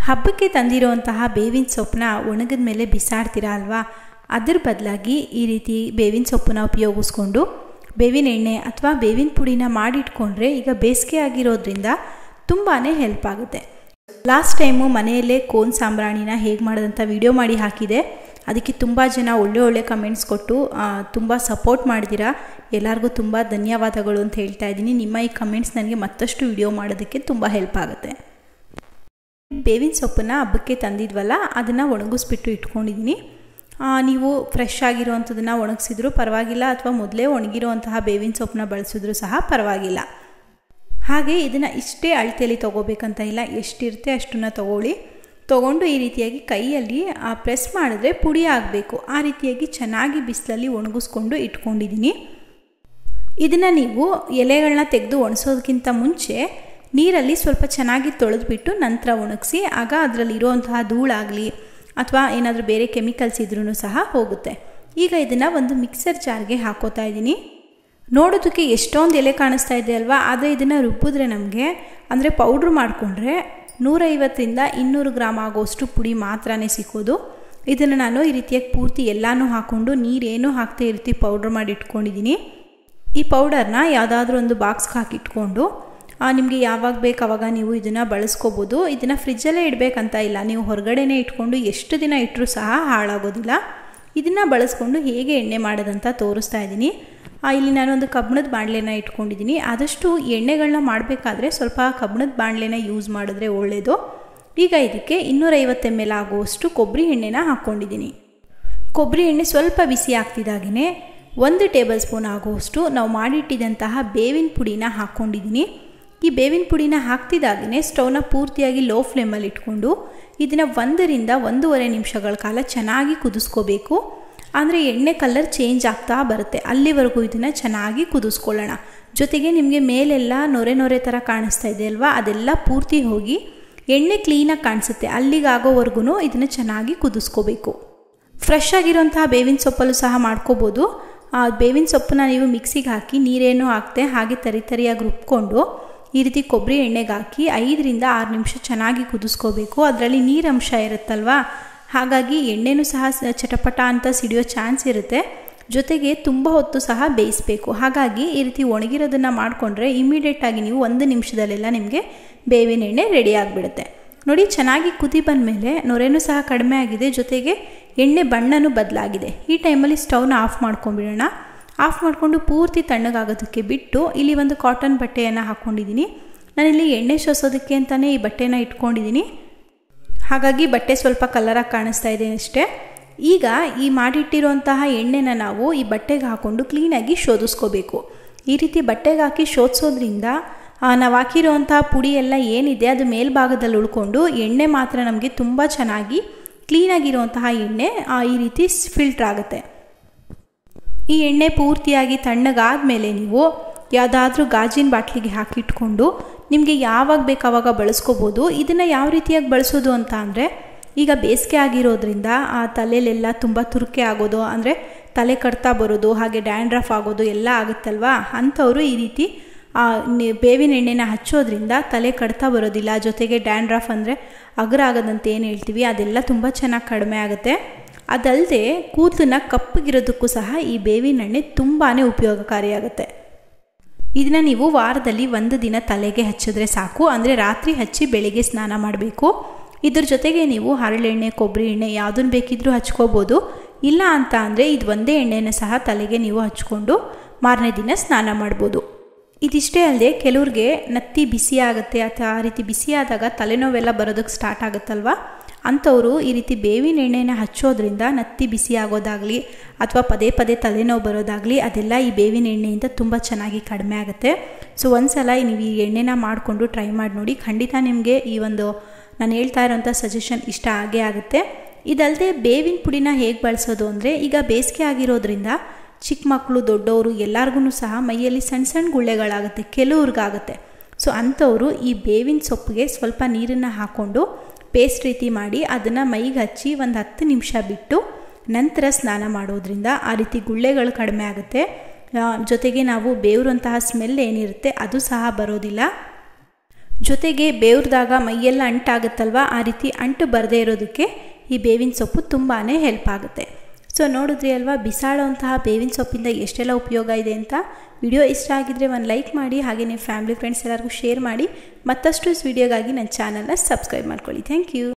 ಹಬ್ಬಕ್ಕೆ ತಂದಿರುವಂತಹ ಬೇವಿನ ಸೊಪ್ಪನ್ನ ಒಣಗಿದ ಮೇಲೆ ಬಿಸಾಡ್ತೀರಾ ಅಲ್ವಾ ಅದ್ರ ಬದಲಾಗಿ ಈ ರೀತಿ ಬೇವಿನ ಸೊಪ್ಪನ್ನ ಉಪಯೋಗಿಸ್ಕೊಂಡು ಬೇವಿನ ಎಣ್ಣೆ ಅಥವಾ ಬೇವಿನ ಪುಡಿನ ಮಾಡಿಟ್ಕೊಂಡ್ರೆ ಈಗ ಬೇಸಿಗೆ ಆಗಿರೋದ್ರಿಂದ ತುಂಬಾ ಹೆಲ್ಪ್ ಆಗುತ್ತೆ ಲಾಸ್ಟ್ ಟೈಮು ಮನೆಯಲ್ಲೇ ಕೋನ್ ಸಾಂಬ್ರಾಣಿನ ಹೇಗೆ ಮಾಡೋದಂತ ವಿಡಿಯೋ ಮಾಡಿ ಹಾಕಿದೆ ಅದಕ್ಕೆ ತುಂಬ ಜನ ಒಳ್ಳೆ ಒಳ್ಳೆ ಕಮೆಂಟ್ಸ್ ಕೊಟ್ಟು ತುಂಬ ಸಪೋರ್ಟ್ ಮಾಡಿದ್ದೀರಾ ಎಲ್ಲರಿಗೂ ತುಂಬ ಧನ್ಯವಾದಗಳು ಅಂತ ಹೇಳ್ತಾ ಇದ್ದೀನಿ ನಿಮ್ಮ ಈ ಕಮೆಂಟ್ಸ್ ನನಗೆ ಮತ್ತಷ್ಟು ವಿಡಿಯೋ ಮಾಡೋದಕ್ಕೆ ತುಂಬ ಹೆಲ್ಪ್ ಆಗುತ್ತೆ ಬೇವಿನ ಸೊಪ್ಪನ್ನು ಹಬ್ಬಕ್ಕೆ ತಂದಿದ್ವಲ್ಲ ಅದನ್ನು ಒಣಗಿಸ್ಬಿಟ್ಟು ಇಟ್ಕೊಂಡಿದ್ದೀನಿ ನೀವು ಫ್ರೆಶ್ ಆಗಿರೋವಂಥದ್ದನ್ನು ಒಣಗಿಸಿದ್ರು ಪರವಾಗಿಲ್ಲ ಅಥವಾ ಮೊದಲೇ ಒಣಗಿರುವಂತಹ ಬೇವಿನ ಸೊಪ್ಪನ್ನ ಬಳಸಿದ್ರು ಸಹ ಪರವಾಗಿಲ್ಲ ಹಾಗೆ ಇದನ್ನು ಇಷ್ಟೇ ಅಳತೆಯಲ್ಲಿ ತೊಗೋಬೇಕಂತ ಇಲ್ಲ ಎಷ್ಟಿರುತ್ತೆ ಅಷ್ಟನ್ನು ತೊಗೊಳ್ಳಿ ತೊಗೊಂಡು ಈ ರೀತಿಯಾಗಿ ಕೈಯಲ್ಲಿ ಪ್ರೆಸ್ ಮಾಡಿದ್ರೆ ಪುಡಿ ಆಗಬೇಕು ಆ ರೀತಿಯಾಗಿ ಚೆನ್ನಾಗಿ ಬಿಸಿಲಲ್ಲಿ ಒಣಗಿಸ್ಕೊಂಡು ಇಟ್ಕೊಂಡಿದ್ದೀನಿ ಇದನ್ನು ನೀವು ಎಲೆಗಳನ್ನ ತೆಗೆದು ಒಣಸೋದಕ್ಕಿಂತ ಮುಂಚೆ ನೀರಲ್ಲಿ ಸ್ವಲ್ಪ ಚೆನ್ನಾಗಿ ತೊಳೆದ್ಬಿಟ್ಟು ನಂತರ ಒಣಗಿಸಿ ಆಗ ಅದರಲ್ಲಿ ಇರುವಂತಹ ಧೂಳಾಗಲಿ ಅಥವಾ ಏನಾದರೂ ಬೇರೆ ಕೆಮಿಕಲ್ಸ್ ಇದ್ರೂ ಸಹ ಹೋಗುತ್ತೆ ಈಗ ಇದನ್ನು ಒಂದು ಮಿಕ್ಸರ್ ಜಾರ್ಗೆ ಹಾಕೋತಾ ಇದ್ದೀನಿ ನೋಡೋದಕ್ಕೆ ಎಷ್ಟೊಂದು ಎಲೆ ಕಾಣಿಸ್ತಾ ಇದೆ ಅಲ್ವಾ ಆದರೆ ಇದನ್ನು ರುಬ್ಬಿದ್ರೆ ನಮಗೆ ಅಂದರೆ ಪೌಡ್ರ್ ಮಾಡಿಕೊಂಡ್ರೆ ನೂರೈವತ್ತರಿಂದ ಇನ್ನೂರು ಗ್ರಾಮ್ ಆಗೋಷ್ಟು ಪುಡಿ ಮಾತ್ರನೇ ಸಿಕ್ಕೋದು ಇದನ್ನು ನಾನು ಈ ರೀತಿಯಾಗಿ ಪೂರ್ತಿ ಎಲ್ಲನೂ ಹಾಕ್ಕೊಂಡು ನೀರೇನು ಹಾಕ್ತಾ ಈ ರೀತಿ ಪೌಡ್ರ್ ಮಾಡಿ ಇಟ್ಕೊಂಡಿದ್ದೀನಿ ಈ ಪೌಡರ್ನ ಯಾವುದಾದ್ರೂ ಒಂದು ಬಾಕ್ಸ್ಗೆ ಹಾಕಿಟ್ಕೊಂಡು ನಿಮಗೆ ಯಾವಾಗ ಬೇಕು ಆವಾಗ ನೀವು ಇದನ್ನು ಬಳಸ್ಕೋಬೋದು ಇದನ್ನು ಫ್ರಿಜ್ಜಲ್ಲೇ ಇಡಬೇಕಂತ ಇಲ್ಲ ನೀವು ಹೊರಗಡೆನೇ ಇಟ್ಕೊಂಡು ಎಷ್ಟು ದಿನ ಇಟ್ಟರೂ ಸಹ ಹಾಳಾಗೋದಿಲ್ಲ ಇದನ್ನು ಬಳಸ್ಕೊಂಡು ಹೇಗೆ ಎಣ್ಣೆ ಮಾಡೋದಂತ ತೋರಿಸ್ತಾ ಇದ್ದೀನಿ ಇಲ್ಲಿ ನಾನೊಂದು ಕಬ್ಬಣದ ಬಾಣಲೆನ ಇಟ್ಕೊಂಡಿದ್ದೀನಿ ಆದಷ್ಟು ಎಣ್ಣೆಗಳನ್ನ ಮಾಡಬೇಕಾದ್ರೆ ಸ್ವಲ್ಪ ಕಬ್ಬಣದ ಬಾಣಲೆನ ಯೂಸ್ ಮಾಡಿದ್ರೆ ಒಳ್ಳೆಯದು ಈಗ ಇದಕ್ಕೆ ಇನ್ನೂರೈವತ್ತು ಎಮ್ ಎಲ್ ಆಗುವಷ್ಟು ಕೊಬ್ಬರಿ ಎಣ್ಣೆನ ಹಾಕ್ಕೊಂಡಿದ್ದೀನಿ ಕೊಬ್ಬರಿ ಎಣ್ಣೆ ಸ್ವಲ್ಪ ಬಿಸಿ ಆಗ್ತಿದ್ದಾಗೇ ಒಂದು ಟೇಬಲ್ ಸ್ಪೂನ್ ಆಗುವಷ್ಟು ನಾವು ಮಾಡಿಟ್ಟಿದ್ದಂತಹ ಬೇವಿನ ಪುಡಿನ ಹಾಕ್ಕೊಂಡಿದ್ದೀನಿ ಈ ಬೇವಿನ ಪುಡಿನ ಹಾಕ್ತಿದ್ದಾಗೇ ಸ್ಟವ್ನ ಪೂರ್ತಿಯಾಗಿ ಲೋ ಫ್ಲೇಮಲ್ಲಿ ಇಟ್ಕೊಂಡು ಇದನ್ನು ಒಂದರಿಂದ ಒಂದೂವರೆ ನಿಮಿಷಗಳ ಕಾಲ ಚೆನ್ನಾಗಿ ಕುದಿಸ್ಕೋಬೇಕು ಅಂದರೆ ಎಣ್ಣೆ ಕಲರ್ ಚೇಂಜ್ ಆಗ್ತಾ ಬರುತ್ತೆ ಅಲ್ಲಿವರೆಗೂ ಇದನ್ನು ಚೆನ್ನಾಗಿ ಕುದಿಸ್ಕೊಳ್ಳೋಣ ಜೊತೆಗೆ ನಿಮಗೆ ಮೇಲೆಲ್ಲ ನೊರೆ ನೊರೆ ಥರ ಕಾಣಿಸ್ತಾ ಇದೆ ಅಲ್ವಾ ಅದೆಲ್ಲ ಪೂರ್ತಿ ಹೋಗಿ ಎಣ್ಣೆ ಕ್ಲೀನಾಗಿ ಕಾಣಿಸುತ್ತೆ ಅಲ್ಲಿಗಾಗೋವರೆಗೂ ಇದನ್ನು ಚೆನ್ನಾಗಿ ಕುದಿಸ್ಕೋಬೇಕು ಫ್ರೆಶ್ ಆಗಿರೋಂತಹ ಬೇವಿನ ಸೊಪ್ಪಲ್ಲೂ ಸಹ ಮಾಡ್ಕೋಬೋದು ಆ ಬೇವಿನ ಸೊಪ್ಪನ್ನ ನೀವು ಮಿಕ್ಸಿಗೆ ಹಾಕಿ ನೀರೇನು ಹಾಕ್ತೆ ಹಾಗೆ ತರಿ ತರಿಯಾಗಿ ರುಬ್ಕೊಂಡು ಈ ರೀತಿ ಕೊಬ್ಬರಿ ಎಣ್ಣೆಗೆ ಹಾಕಿ ಐದರಿಂದ ಆರು ನಿಮಿಷ ಚೆನ್ನಾಗಿ ಕುದಿಸ್ಕೋಬೇಕು ಅದರಲ್ಲಿ ನೀರಂಶ ಇರುತ್ತಲ್ವಾ ಹಾಗಾಗಿ ಎಣ್ಣೆನೂ ಸಹ ಚಟಪಟ ಅಂತ ಸಿಡಿಯೋ ಚಾನ್ಸ್ ಇರುತ್ತೆ ಜೊತೆಗೆ ತುಂಬ ಹೊತ್ತು ಸಹ ಬೇಯಿಸಬೇಕು ಹಾಗಾಗಿ ಈ ರೀತಿ ಒಣಗಿರೋದನ್ನು ಮಾಡಿಕೊಂಡ್ರೆ ಇಮಿಡಿಯೇಟಾಗಿ ನೀವು ಒಂದು ನಿಮಿಷದಲ್ಲೆಲ್ಲ ನಿಮಗೆ ಬೇವಿನ ಎಣ್ಣೆ ರೆಡಿ ಆಗಿಬಿಡುತ್ತೆ ನೋಡಿ ಚೆನ್ನಾಗಿ ಕುದಿ ಬಂದಮೇಲೆ ನೊರೆನೂ ಸಹ ಕಡಿಮೆ ಆಗಿದೆ ಜೊತೆಗೆ ಎಣ್ಣೆ ಬಣ್ಣನೂ ಬದಲಾಗಿದೆ ಈ ಟೈಮಲ್ಲಿ ಸ್ಟವ್ನ ಆಫ್ ಮಾಡ್ಕೊಂಬಿಡೋಣ ಆಫ್ ಮಾಡಿಕೊಂಡು ಪೂರ್ತಿ ತಣ್ಣಗಾಗೋದಕ್ಕೆ ಬಿಟ್ಟು ಇಲ್ಲಿ ಒಂದು ಕಾಟನ್ ಬಟ್ಟೆಯನ್ನು ಹಾಕ್ಕೊಂಡಿದ್ದೀನಿ ನಾನಿಲ್ಲಿ ಎಣ್ಣೆ ಶೋಸೋದಕ್ಕೆ ಅಂತಲೇ ಈ ಬಟ್ಟೆನ ಇಟ್ಕೊಂಡಿದ್ದೀನಿ ಹಾಗಾಗಿ ಬಟ್ಟೆ ಸ್ವಲ್ಪ ಕಲರಾಗಿ ಕಾಣಿಸ್ತಾ ಇದೆ ಅಷ್ಟೇ ಈಗ ಈ ಮಾಡಿಟ್ಟಿರುವಂತಹ ಎಣ್ಣೆನ ನಾವು ಈ ಬಟ್ಟೆಗೆ ಹಾಕ್ಕೊಂಡು ಕ್ಲೀನಾಗಿ ಶೋಧಿಸ್ಕೋಬೇಕು ಈ ರೀತಿ ಬಟ್ಟೆಗೆ ಹಾಕಿ ಶೋಧಿಸೋದ್ರಿಂದ ನಾವು ಹಾಕಿರುವಂತಹ ಪುಡಿ ಎಲ್ಲ ಏನಿದೆ ಅದು ಮೇಲ್ಭಾಗದಲ್ಲಿ ಉಳ್ಕೊಂಡು ಎಣ್ಣೆ ಮಾತ್ರ ನಮಗೆ ತುಂಬ ಚೆನ್ನಾಗಿ ಕ್ಲೀನಾಗಿರುವಂತಹ ಎಣ್ಣೆ ಈ ರೀತಿ ಫಿಲ್ಟ್ರ್ ಆಗುತ್ತೆ ಈ ಎಣ್ಣೆ ಪೂರ್ತಿಯಾಗಿ ತಣ್ಣಗಾದ್ಮೇಲೆ ನೀವು ಯಾವುದಾದ್ರೂ ಗಾಜಿನ ಬಾಟ್ಲಿಗೆ ಹಾಕಿಟ್ಕೊಂಡು ನಿಮಗೆ ಯಾವಾಗ ಬೇಕು ಆವಾಗ ಬಳಸ್ಕೋಬೋದು ಇದನ್ನು ಯಾವ ರೀತಿಯಾಗಿ ಬಳಸೋದು ಅಂತ ಅಂದರೆ ಈಗ ಬೇಸಿಗೆ ಆಗಿರೋದ್ರಿಂದ ಆ ತಲೆಯಲ್ಲೆಲ್ಲ ತುಂಬ ತುರ್ಕೆ ಆಗೋದು ಅಂದರೆ ತಲೆ ಕಡ್ತಾ ಬರೋದು ಹಾಗೆ ಡ್ಯಾಂಡ್ರಫ್ ಆಗೋದು ಎಲ್ಲ ಆಗುತ್ತಲ್ವಾ ಅಂಥವರು ಈ ರೀತಿ ಬೇವಿನ ಎಣ್ಣೆನ ಹಚ್ಚೋದ್ರಿಂದ ತಲೆ ಕಡ್ತಾ ಬರೋದಿಲ್ಲ ಜೊತೆಗೆ ಡ್ಯಾಂಡ್ರಫ್ ಅಂದರೆ ಅಗ್ರ ಆಗೋದಂತ ಏನು ಹೇಳ್ತೀವಿ ಅದೆಲ್ಲ ತುಂಬ ಚೆನ್ನಾಗಿ ಕಡಿಮೆ ಆಗುತ್ತೆ ಅದಲ್ಲದೆ ಕೂದಲನ್ನ ಕಪ್ಪಗಿರೋದಕ್ಕೂ ಸಹ ಈ ಬೇವಿನ ಎಣ್ಣೆ ತುಂಬಾ ಉಪಯೋಗಕಾರಿಯಾಗುತ್ತೆ ಇದನ್ನು ನೀವು ವಾರದಲ್ಲಿ ಒಂದು ದಿನ ತಲೆಗೆ ಹಚ್ಚಿದ್ರೆ ಸಾಕು ಅಂದರೆ ರಾತ್ರಿ ಹಚ್ಚಿ ಬೆಳಿಗ್ಗೆ ಸ್ನಾನ ಮಾಡಬೇಕು ಇದ್ರ ಜೊತೆಗೆ ನೀವು ಹರಳೆಣ್ಣೆ ಕೊಬ್ಬರಿ ಎಣ್ಣೆ ಯಾವುದನ್ನು ಬೇಕಿದ್ರೂ ಹಚ್ಕೋಬೋದು ಇಲ್ಲ ಅಂತ ಅಂದರೆ ಇದು ಒಂದೇ ಎಣ್ಣೆನ ಸಹ ತಲೆಗೆ ನೀವು ಹಚ್ಕೊಂಡು ಮಾರನೇ ದಿನ ಸ್ನಾನ ಮಾಡ್ಬೋದು ಇದಿಷ್ಟೇ ಅಲ್ಲದೆ ಕೆಲವ್ರಿಗೆ ನತ್ತಿ ಬಿಸಿ ಆಗುತ್ತೆ ಅಥವಾ ಆ ರೀತಿ ಬಿಸಿ ಆದಾಗ ತಲೆನೋವೆಲ್ಲ ಬರೋದಕ್ಕೆ ಸ್ಟಾರ್ಟ್ ಆಗುತ್ತಲ್ವ ಅಂಥವರು ಈ ರೀತಿ ಬೇವಿನ ಎಣ್ಣೆನ ಹಚ್ಚೋದ್ರಿಂದ ನತ್ತಿ ಬಿಸಿ ಆಗೋದಾಗಲಿ ಅಥವಾ ಪದೇ ಪದೇ ತಲೆನೋವು ಬರೋದಾಗಲಿ ಅದೆಲ್ಲ ಈ ಬೇವಿನ ಎಣ್ಣೆಯಿಂದ ತುಂಬ ಚೆನ್ನಾಗಿ ಕಡಿಮೆ ಆಗುತ್ತೆ ಸೊ ಒಂದ್ಸಲ ನೀವು ಈ ಎಣ್ಣೆನ ಮಾಡಿಕೊಂಡು ಟ್ರೈ ಮಾಡಿ ನೋಡಿ ಖಂಡಿತ ನಿಮಗೆ ಈ ಒಂದು ನಾನು ಹೇಳ್ತಾ ಇರೋಂಥ ಸಜೆಷನ್ ಇಷ್ಟ ಆಗೇ ಆಗುತ್ತೆ ಇದಲ್ಲದೆ ಬೇವಿನ ಪುಡಿನ ಹೇಗೆ ಬಳಸೋದು ಅಂದರೆ ಈಗ ಬೇಸಿಗೆ ಆಗಿರೋದ್ರಿಂದ ಚಿಕ್ಕ ಮಕ್ಕಳು ದೊಡ್ಡವರು ಎಲ್ಲರಿಗೂ ಸಹ ಮೈಯಲ್ಲಿ ಸಣ್ಣ ಸಣ್ಣ ಗುಳ್ಳೆಗಳಾಗುತ್ತೆ ಕೆಲವ್ರಿಗಾಗುತ್ತೆ ಸೊ ಅಂಥವರು ಈ ಬೇವಿನ ಸೊಪ್ಪಿಗೆ ಸ್ವಲ್ಪ ನೀರನ್ನು ಹಾಕ್ಕೊಂಡು ಪೇಸ್ಟ್ ರೀತಿ ಮಾಡಿ ಅದನ್ನು ಮೈಗೆ ಹಚ್ಚಿ ಒಂದು ಹತ್ತು ನಿಮಿಷ ಬಿಟ್ಟು ನಂತರ ಸ್ನಾನ ಮಾಡೋದ್ರಿಂದ ಆ ರೀತಿ ಗುಳ್ಳೆಗಳು ಕಡಿಮೆ ಆಗುತ್ತೆ ಜೊತೆಗೆ ನಾವು ಬೇವ್ರಂತಹ ಸ್ಮೆಲ್ ಏನಿರುತ್ತೆ ಅದು ಸಹ ಬರೋದಿಲ್ಲ ಜೊತೆಗೆ ಬೇವ್ರದಾಗ ಮೈಯೆಲ್ಲ ಅಂಟಾಗುತ್ತಲ್ವ ಆ ರೀತಿ ಅಂಟು ಬರದೇ ಇರೋದಕ್ಕೆ ಈ ಬೇವಿನ ಸೊಪ್ಪು ತುಂಬಾ ಹೆಲ್ಪ್ ಆಗುತ್ತೆ ಸೊ ನೋಡಿದ್ರಿ ಅಲ್ವಾ ಬಿಸಾಡೋಂತಹ ಬೇವಿನ ಸೊಪ್ಪಿಂದ ಎಷ್ಟೆಲ್ಲ ಉಪಯೋಗ ಇದೆ ಅಂತ ವಿಡಿಯೋ ಇಷ್ಟ ಆಗಿದ್ರೆ ಒಂದು ಲೈಕ್ ಮಾಡಿ ಹಾಗೆ ನಿಮ್ಮ ಫ್ಯಾಮಿಲಿ ಫ್ರೆಂಡ್ಸ್ ಎಲ್ಲರಿಗೂ ಶೇರ್ ಮಾಡಿ ಮತ್ತಷ್ಟು ವಿಡಿಯೋಗಾಗಿ ನನ್ನ ಚಾನಲ್ನ ಸಬ್ಸ್ಕ್ರೈಬ್ ಮಾಡ್ಕೊಳ್ಳಿ ಥ್ಯಾಂಕ್ ಯು